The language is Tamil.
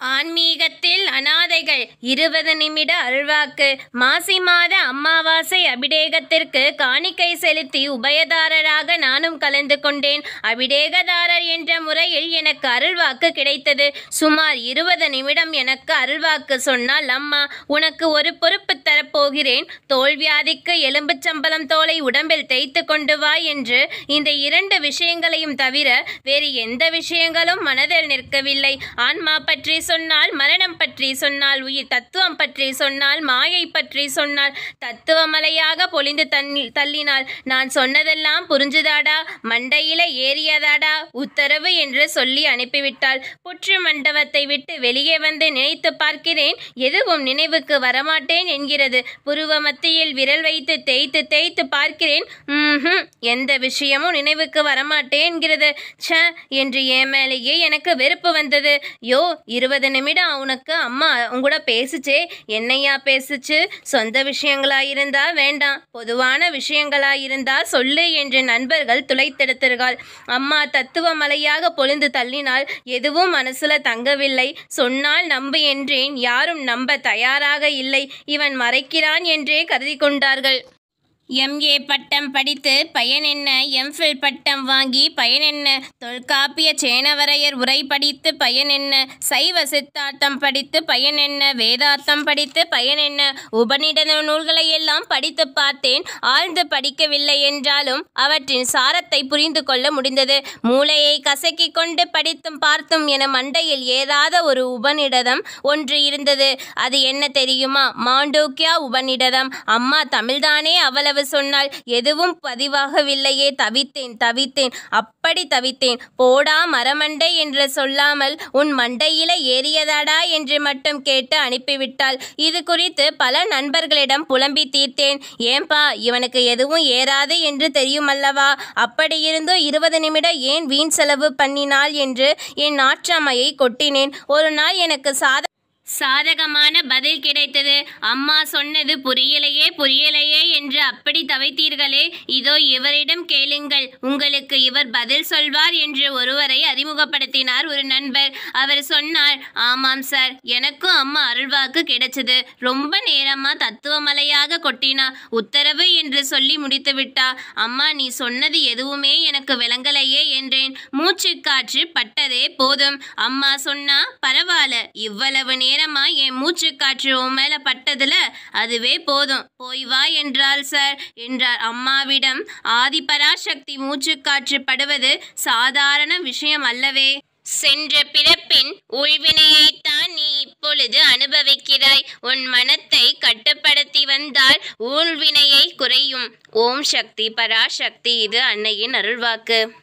ஆன்மீகத்தில் அனாதைகள் இருபது நிமிட அருள்வாக்கு மாசி மாத அமாவாசை அபிடேகத்திற்கு காணிக்கை செலுத்தி உபயதாரராக நானும் கலந்து கொண்டேன் அபிடேகதாரர் என்ற முறையில் எனக்கு அருள்வாக்கு கிடைத்தது சுமார் இருபது நிமிடம் எனக்கு அருள்வாக்கு சொன்னால் அம்மா உனக்கு ஒரு பொறுப்பு தரப்போகிறேன் தோல்வியாதிக்கு எலும்புச்சம்பளம் தோலை உடம்பில் தேய்த்து கொண்டு வா என்று இந்த இரண்டு விஷயங்களையும் தவிர வேறு எந்த விஷயங்களும் மனதில் நிற்கவில்லை ஆன்மா பற்றி சொன்னால் மரணம் பற்றி சொன்னால் உயிர் தத்துவம் பற்றி சொன்னால் மாயை பற்றி சொன்னால் தத்துவமலையாக பொழிந்து தண்ணி தள்ளினாள் நான் சொன்னதெல்லாம் புரிஞ்சுதாடா மண்டையில ஏறியதாடா உத்தரவு என்று சொல்லி அனுப்பிவிட்டாள் புற்று மண்டபத்தை விட்டு வெளியே வந்து நினைத்து பார்க்கிறேன் எதுவும் நினைவுக்கு வரமாட்டேன் என்கிறது புருவ மத்தியில் விரல் வைத்து தேய்த்து தேய்த்து பார்க்கிறேன் ம்ஹும் எந்த விஷயமும் நினைவுக்கு வரமாட்டேன் என்கிறது ச்ச என்று என் மேலேயே எனக்கு வெறுப்பு வந்தது யோ இருபது நிமிடம் உனக்கு அம்மா உங்கூட பேசுச்சே என்னையா பேசுச்சு சொந்த விஷயங்களா இருந்தா வேண்டாம் பொதுவான விஷயங்களா இருந்தா சொல்லு என்று நண்பர்கள் துளைத்தெடுத்தார்கள் அம்மா தத்துவ மலையாக பொழிந்து தள்ளினால் எதுவும் மனசுல தங்கவில்லை சொன்னால் நம்பு என்றேன் யாரும் நம்ப தயாராக இல்லை இவன் மறைக்கிறான் என்றே கருதி கொண்டார்கள் எம்ஏ பட்டம் படித்து பயன் என்ன எம்ஃபில் பட்டம் வாங்கி பயன் என்ன தொல்காப்பிய சேனவரையர் உரை படித்து பயன் என்ன சைவ சித்தார்த்தம் படித்து பயன் என்ன வேதார்த்தம் படித்து பயன் என்ன உபநிடத நூல்களை எல்லாம் படித்து பார்த்தேன் ஆழ்ந்து படிக்கவில்லை என்றாலும் அவற்றின் சாரத்தை புரிந்து கொள்ள முடிந்தது மூளையை கசக்கி கொண்டு படித்தும் பார்த்தும் என மண்டையில் ஏறாத ஒரு உபநிடதம் ஒன்று இருந்தது அது என்ன தெரியுமா மாண்டோக்கியா உபநிடதம் அம்மா தமிழ்தானே அவ்வளவு சொன்னால் எதுவும் பதிவாகவில்லையே தவித்தேன் தவித்தேன் அப்படி தவித்தேன் போடா மரமண்டை என்று சொல்லாமல் உன் மண்டையில ஏறியதாடா என்று மட்டும் கேட்டு அனுப்பிவிட்டாள் இது குறித்து பல நண்பர்களிடம் புலம்பி தீர்த்தேன் ஏன்பா இவனுக்கு எதுவும் ஏறாது என்று தெரியுமல்லவா அப்படியிருந்தும் இருபது நிமிடம் ஏன் வீண் செலவு பண்ணினாள் என்று என் நாற்றமையை கொட்டினேன் ஒரு நாள் எனக்கு சாத சாதகமான பதில் கிடைத்தது அம்மா சொன்னது புரியலையே புரியலையே என்று அப்படி தவைத்தீர்களே இதோ இவரிடம் கேளுங்கள் உங்களுக்கு இவர் பதில் சொல்வார் என்று ஒருவரை அறிமுகப்படுத்தினார் ஒரு நண்பர் அவர் சொன்னார் ஆமாம் சார் எனக்கும் அம்மா அருள்வாக்கு கிடைச்சது ரொம்ப நேரமா தத்துவமலையாக கொட்டினா உத்தரவு என்று சொல்லி முடித்து விட்டா அம்மா நீ சொன்னது எதுவுமே எனக்கு விளங்கலையே என்றேன் மூச்சு காற்று பட்டதே போதும் அம்மா சொன்னா பரவாயில்ல இவ்வளவு நேரமா என் மூச்சு காற்று உன் மேல பட்டதுல அதுவே போதும் போய் வா என்றாள் சார் என்றார் அம்மாவிடம் ஆதிபராசக்தி மூச்சு காற்று படுவது சாதாரண விஷயம் அல்லவே சென்ற பிறப்பின் உள்வினையைத்தான் நீ இப்பொழுது அனுபவிக்கிறாய் உன் மனத்தை கட்டுப்படுத்தி வந்தால் ஊழ்வினையை குறையும் ஓம் சக்தி பராசக்தி இது அன்னையின் அருள்வாக்கு